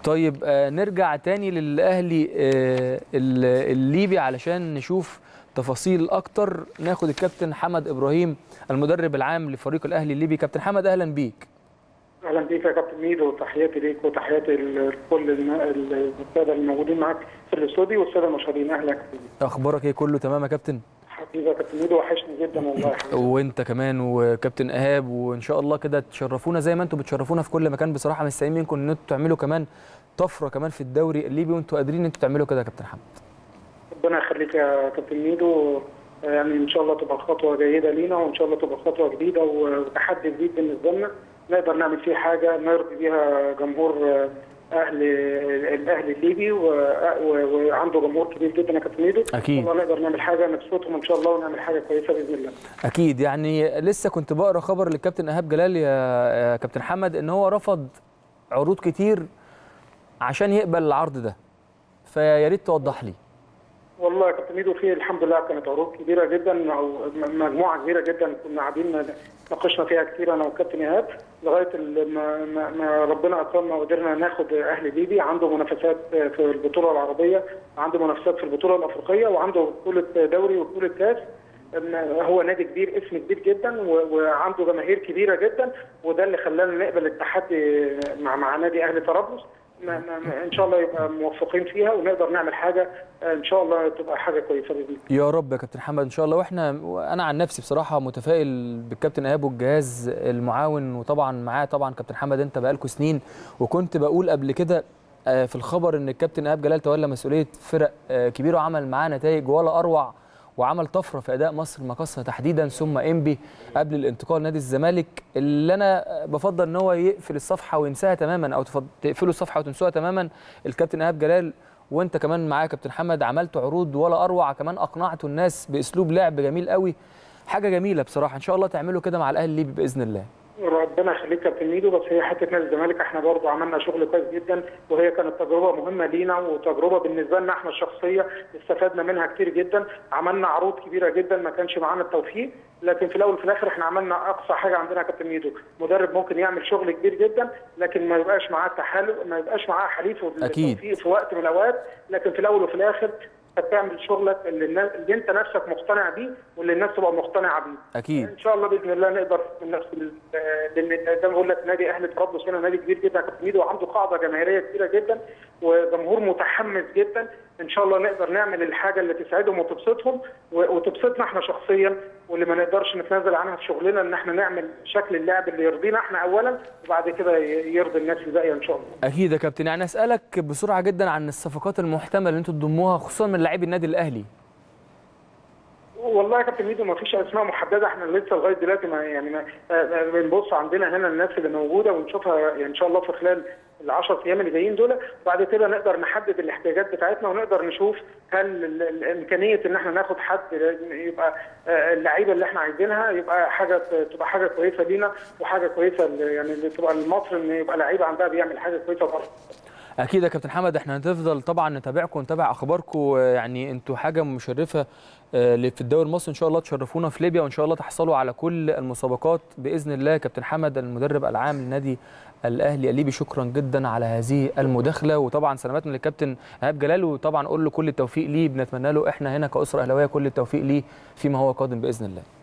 طيب آه نرجع تاني للاهلي آه ال- الليبي علشان نشوف تفاصيل اكتر ناخد الكابتن حمد ابراهيم المدرب العام لفريق الاهلي الليبي كابتن حمد اهلا بيك اهلا بيك يا كابتن ميدو وتحياتي ليك وتحياتي لكل الن- الساده الموجودين معاك في الاستوديو والساده المشاهدين اهلا حبيبي اخبارك ايه كله تمام يا كابتن حبيبي يا كابتن ميدو وحشني جدا والله يا حبيبي وانت كمان وكابتن ايهاب وان شاء الله كده تشرفونا زي ما انتم بتشرفونا في كل مكان بصراحه مستنيين منكم ان انتوا تعملوا كمان طفره كمان في الدوري الليبي وانتوا قادرين ان انتوا تعملوا كده يا كابتن حمد ربنا يخليك يا كابتن ميدو يعني ان شاء الله تبقى خطوه جيده لينا وان شاء الله تبقى خطوه جديده وتحدي جديد بالنسبه لنا نقدر نعمل فيه حاجه نرضي بيها جمهور اهل الاهلي الليبي و- و- وعنده جمهور كبير جدا يا كابتن ميدو أكيد. ان شاء الله نقدر نعمل حاجه نبسطهم ان شاء الله ونعمل حاجه كويسه باذن الله اكيد يعني لسه كنت بقرا خبر للكابتن ايهاب جلال يا يا كابتن حمد ان هو رفض عروض كتير عشان يقبل العرض ده فيا ريت توضح لي والله يا كابتن ميدو في الحمد لله كانت عروض كبيره جدا او م- مجموعه كبيره جدا كنا قاعدين ناقشنا فيها كتير انا والكابتن ايهاب لغايه ال- ما, ما, ما ربنا اكرمنا وقدرنا ناخد اهلي ليبي عنده منافسات في البطوله العربيه عنده منافسات في البطوله الافريقيه وعنده بطوله دوري وبطوله كاس إن هو نادي كبير اسم كبير جدا و- وعنده جماهير كبيره جدا وده اللي خلانا نقبل التحدي مع مع نادي اهلي طرابلس ما- ما- ما- ان شاء الله يبقى موفقين فيها ونقدر نعمل حاجه آه، ان شاء الله تبقى حاجه كويسه باذن الله يا رب يا كابتن حمد ان شاء الله واحنا انا عن نفسي بصراحه متفائل بالكابتن ايهاب والجهاز المعاون وطبعا معاه طبعا كابتن حمد انت بقالكوا سنين وكنت بقول قبل كده آه، في الخبر ان الكابتن ايهاب جلال تولى مسؤوليه فرق آه، كبيره وعمل معاه نتائج ولا اروع وعمل طفره في اداء مصر المقاصه تحديدا ثم انبي قبل الانتقال نادي الزمالك اللي انا بفضل ان هو يقفل الصفحه وينساها تماما او تفض- تقفلوا الصفحه وتنسوها تماما الكابتن ايهاب جلال وانت كمان معايا كابتن حمد عملتوا عروض ولا اروع كمان اقنعتوا الناس باسلوب لعب جميل قوي حاجه جميله بصراحه ان شاء الله تعملوا كده مع الاهلي الليبي باذن الله ربنا يخليك يا كابتن ميدو بس هي حته نادي الزمالك احنا برضو عملنا شغل كويس جدا وهي كانت تجربه مهمه لينا وتجربه بالنسبه لنا احنا الشخصيه استفدنا منها كتير جدا عملنا عروض كبيره جدا ما كانش معانا التوفيق لكن في الاول وفي الاخر احنا عملنا اقصى حاجه عندنا يا كابتن ميدو مدرب ممكن يعمل شغل كبير جدا لكن ما يبقاش معاه تحالف ما يبقاش معاه حليف أكيد. التوفيق في وقت من الاوقات لكن في الاول وفي الاخر بتعمل شغلك اللي, الناس اللي انت نفسك مقتنع بيه واللي الناس تبقى مقتنعه بيه اكيد ان شاء الله باذن الله نقدر من نفس ال- آه، لان زي ما بقول لك نادي اهلي طرابلس هنا نادي كبير جدا يا كابتن ميدو وعنده قاعده جماهيريه كبيره جدا وجمهور متحمس جدا ان شاء الله نقدر نعمل الحاجه اللي تسعدهم وتبسطهم و- وتبسطنا احنا شخصيا واللي ما نقدرش نتنازل عنها في شغلنا ان احنا نعمل شكل اللعب اللي يرضينا احنا اولا وبعد كده ي- يرضي الناس الباقيه ان شاء الله اكيد يا كابتن يعني اسالك بسرعه جدا عن الصفقات المحتمله اللي انتوا تضموها خصوصا من لاعبي النادي الاهلي والله يا كابتن ميدو ما فيش اسماء محدده احنا لسه لغايه دلوقتي ما يعني ما آه، آه، بنبص عندنا هنا الناس اللي موجوده ونشوفها يعني ان شاء الله في خلال ال 10 ايام اللي جايين دول وبعد كده نقدر نحدد الاحتياجات بتاعتنا ونقدر نشوف هل ال- ال- امكانيه ان احنا ناخد حد يبقى آه، اللعيبه اللي احنا عايزينها يبقى حاجه تبقى حاجه كويسه لينا وحاجه كويسه ل- يعني اللي تبقى لمصر ان يبقى لعيبه عندها بيعمل حاجه كويسه بره اكيد يا كابتن حمد احنا هنفضل طبعا نتابعكم ونتابع اخباركم يعني انتوا حاجه مشرفه آه، اللي في الدوري المصري ان شاء الله تشرفونا في ليبيا وان شاء الله تحصلوا على كل المسابقات باذن الله كابتن حمد المدرب العام لنادي الاهلي الليبي شكرا جدا على هذه المداخله وطبعا سلاماتنا للكابتن ايهاب جلال وطبعا قول له كل التوفيق ليه بنتمنى له احنا هنا كاسره اهلاويه كل التوفيق ليه فيما هو قادم باذن الله